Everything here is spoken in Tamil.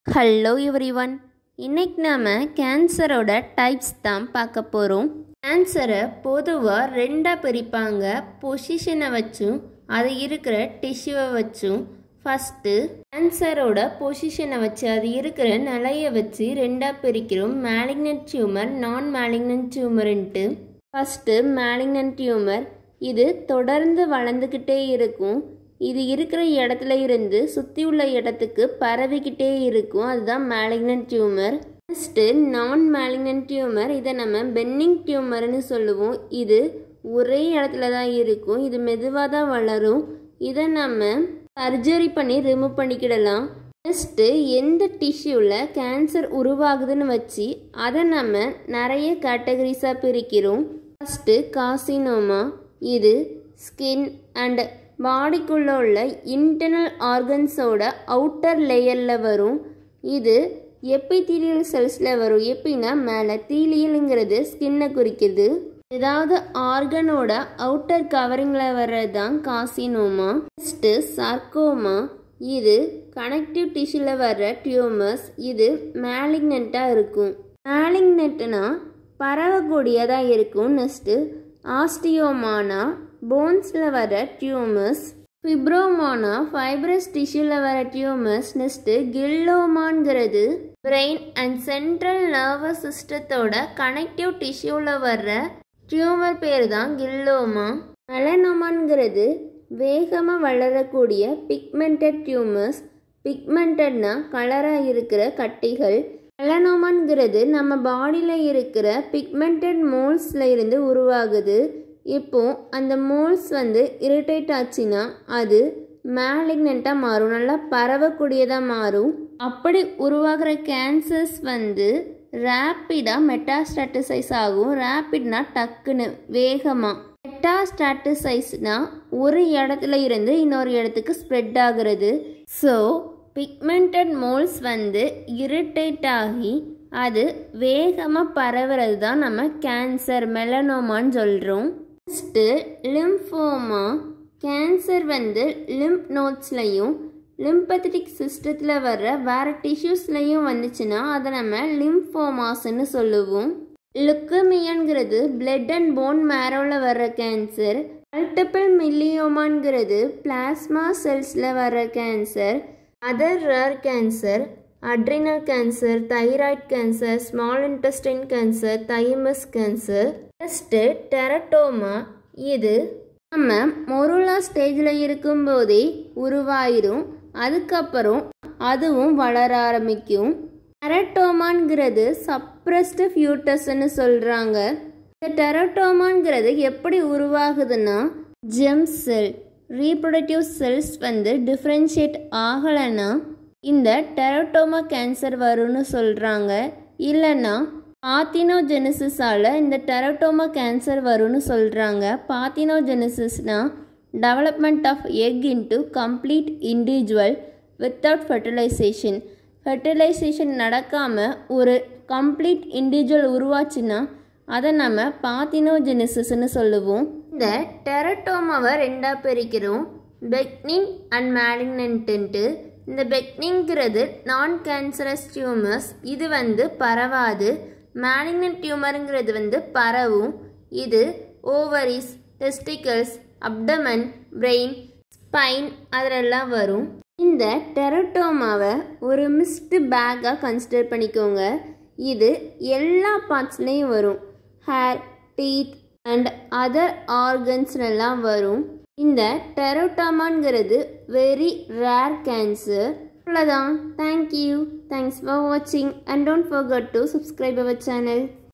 ஹலோ எவ்ரி ஒன் இன்னைக்கு நாம் கேன்சரோட டைப்ஸ் தான் பார்க்க போகிறோம் கேன்சரை பொதுவாக ரெண்டாக பிரிப்பாங்க பொசிஷனை வச்சும் அது இருக்கிற டிஷ்யூவை வச்சும் ஃபஸ்ட்டு கேன்சரோட பொசிஷனை வச்சு அது இருக்கிற நிலையை வச்சு ரெண்டாக பிரிக்கிறோம் மேலிக்னன்ட் டியூமர் நான் மேலிக்னன்ட் டியூமர்ன்ட்டு ஃபஸ்ட்டு மேலிக்னன்ட் டியூமர் இது தொடர்ந்து வளர்ந்துக்கிட்டே இருக்கும் இது இருக்கிற இடத்துல இருந்து சுற்றி உள்ள இடத்துக்கு பரவிக்கிட்டே இருக்கும் அதுதான் malignant tumour next non malignant tumour இதை நம்ம பென்னிங் டியூமர்னு சொல்லுவோம் இது ஒரே இடத்துல தான் இருக்கும் இது மெதுவாக தான் வளரும் இதை நம்ம சர்ஜரி பண்ணி ரிமூவ் பண்ணிக்கிடலாம் நெக்ஸ்ட்டு எந்த டிஷ்யூவில் கேன்சர் உருவாகுதுன்னு வச்சு அதை நம்ம நிறைய கேட்டகரிஸாக பிரிக்கிறோம் ஃபஸ்ட்டு காசினோமா இது ஸ்கின் அண்ட் பாடிக்குள்ளே உள்ள இன்டர்னல் ஆர்கன்ஸோட அவுட்டர் லேயரில் வரும் இது எப்பித்தீலியல் செல்ஸில் வரும் எப்படின்னா மேலே தீலியலுங்கிறது ஸ்கின்னை குறிக்குது ஏதாவது ஆர்கனோட அவுட்டர் கவரிங்கில் வர்றது தான் காசினோமா நெக்ஸ்ட்டு சார்க்கோமா இது கனெக்டிவ் டிஷ்யூவில் வர்ற டியூமர்ஸ் இது மேலிக்னண்ட்டாக இருக்கும் மேலிக்னெட்னா பரவக்கூடியதாக இருக்கும் நெக்ஸ்ட்டு ஆஸ்டியோமானா போன்ஸில் வர டியூமர்ஸ் ஃபிப்ரோமானா ஃபைப்ரஸ் டிஷ்யூவில் வர டியூமர்ஸ் நெக்ஸ்ட்டு கில்லோமான்கிறது பிரெயின் அண்ட் சென்ட்ரல் நர்வஸ் சிஸ்டத்தோட கனெக்டிவ் டிஷ்யூவில் வர்ற டியூமர் பேர் தான் கில்லோமா மெலனோமான்கிறது வேகமாக வளரக்கூடிய பிக்மெண்டட் டியூமர்ஸ் பிக்மெண்டட்னா கலராக இருக்கிற கட்டிகள் மெலனோமான்கிறது நம்ம பாடியில் இருக்கிற பிக்மெண்டட் மோல்ஸில் இருந்து உருவாகுது இப்போ அந்த மோல்ஸ் வந்து இரிட்டேட் ஆச்சுன்னா அது மேலிக்னண்ட்டாக மாறும் நல்லா பரவக்கூடியதாக மாறும் அப்படி உருவாகிற கேன்சர்ஸ் வந்து ரேப்பிடாக மெட்டாஸ்டாட்டிசைஸ் ஆகும் ரேப்பிட்னா டக்குன்னு வேகமாக மெட்டாஸ்டாட்டிசைஸ்னா ஒரு இடத்துல இருந்து இன்னொரு இடத்துக்கு ஸ்ப்ரெட் ஆகிறது ஸோ பிக்மெண்டட் மோல்ஸ் வந்து இரிட்டேட் ஆகி அது வேகமாக பரவுறது தான் நம்ம கேன்சர் மெலனோமான்னு சொல்கிறோம் நெக்ஸ்ட்டு லிம்ஃபோமா கேன்சர் வந்து லிம்ப் நோட்ஸ்லையும் லிம்பத்தட்டிக் சிஸ்டத்தில் வர்ற வேறு டிஷ்யூஸ்லையும் வந்துச்சுன்னா அதை நம்ம லிம்ஃபோமாஸ்ன்னு சொல்லுவோம் லுக்கமியான்கிறது பிளட் அண்ட் போன் மேரோவில் வர்ற கேன்சர் மல்டிபிள் மில்லியோமான்கிறது பிளாஸ்மா செல்ஸில் வர்ற cancer other rare cancer adrenal cancer thyroid cancer small intestine cancer thymus cancer next teratoma இது நம்ம மொருலா ஸ்டேஜில் இருக்கும்போதே உருவாயிரும் அதுக்கப்புறம் அதுவும் வளர ஆரம்பிக்கும் டெரட்டோமான்கிறது சப்ரஸ்டு ஃபியூட்டஸ்ன்னு சொல்கிறாங்க இந்த டெரட்டோமான்கிறது எப்படி உருவாகுதுன்னா ஜெம் செல் ரீப்ரொடக்டிவ் செல்ஸ் வந்து டிஃப்ரென்ஷியேட் ஆகலைன்னா இந்த டெரட்டோமா கேன்சர் வரும்னு சொல்கிறாங்க இல்லைன்னா பாத்தினோஜெனிசிஸால் இந்த டெரட்டோமா கேன்சர் வரும்னு சொல்கிறாங்க பாத்தினோஜெனிசிஸ்னா development of egg into complete individual without fertilisation fertilisation நடக்காமல் ஒரு கம்ப்ளீட் இண்டிவிஜுவல் உருவாச்சுன்னா அதை நம்ம பாத்தினோஜெனிசிஸ்ன்னு சொல்லுவோம் இந்த டெரட்டோமாவை ரெண்டாக பிரிக்கிறோம் பெக்னின் அண்ட் மேலிக்னன்ட்டு இந்த பெக்னிங்கிறது நான் கேன்சரஸ் டியூமர்ஸ் இது வந்து பரவாது மேலிக்னன்ட் டியூமருங்கிறது வந்து பரவும் இது ovaries testicles abdomen brain spine அதிலெல்லாம் வரும் இந்த டெரட்டோமாவை ஒரு மிஸ்டு பேக்காக கன்சிடர் பண்ணிக்கோங்க இது எல்லா பார்ட்ஸ்லேயும் வரும் ஹேர் டீத் அண்ட் அதர் ஆர்கன்ஸ்லாம் வரும் இந்த டெரோட்டாமான்கிறது வெரி ரேர் கேன்சர் அவ்வளோதான் தேங்க்யூ தேங்க்ஸ் ஃபார் வாட்சிங் and don't forget to subscribe our channel